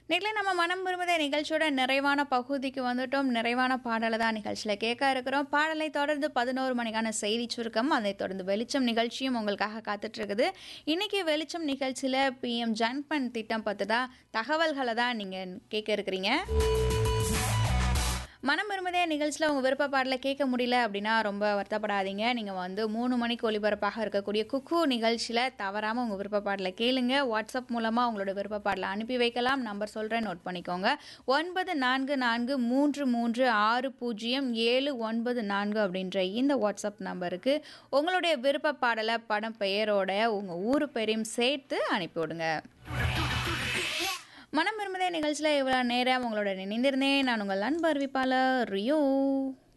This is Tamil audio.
நேரில் நம்ம மனம் விரும்புத நிகழ்ச்சியோட நிறைவான பகுதிக்கு வந்துட்டோம் நிறைவான பாடலை தான் நிகழ்ச்சியில் கேட்க இருக்கிறோம் பாடலை தொடர்ந்து பதினோரு மணிக்கான செய்தி சுருக்கம் அதை தொடர்ந்து வெளிச்சம் நிகழ்ச்சியும் உங்களுக்காக காத்துட்டு இருக்குது இன்னைக்கு வெளிச்சம் நிகழ்ச்சியில் பிஎம் ஜன்பன் திட்டம் பற்றி தான் தகவல்களை தான் நீங்கள் கேட்க இருக்கிறீங்க மனம் விரும்பதே நிகழ்ச்சியில் உங்கள் விருப்ப பாடலை கேட்க முடியல அப்படின்னா ரொம்ப வருத்தப்படாதீங்க நீங்கள் வந்து மூணு மணிக்கு ஒளிபரப்பாக இருக்கக்கூடிய குக்கு நிகழ்ச்சியில் தவறாமல் உங்கள் விருப்ப பாடலை கேளுங்க வாட்ஸ்அப் மூலமாக உங்களோட விருப்ப பாடலை அனுப்பி வைக்கலாம் நம்பர் சொல்கிறேன் நோட் பண்ணிக்கோங்க ஒன்பது நான்கு நான்கு மூன்று மூன்று ஆறு பூஜ்ஜியம் ஏழு ஒன்பது நான்கு அப்படின்ற இந்த வாட்ஸ்அப் நம்பருக்கு உங்களுடைய விருப்ப பாடலை படம் பெயரோட உங்கள் ஊர் பெயரையும் சேர்த்து அனுப்பிவிடுங்க மனம் விரும்புதே நிகழ்ச்சியில் இவ்வளோ நேரம் உங்களோட நினைந்திருந்தேன் நான் உங்கள் அன்பு அறிவிப்பாளர் ரியோ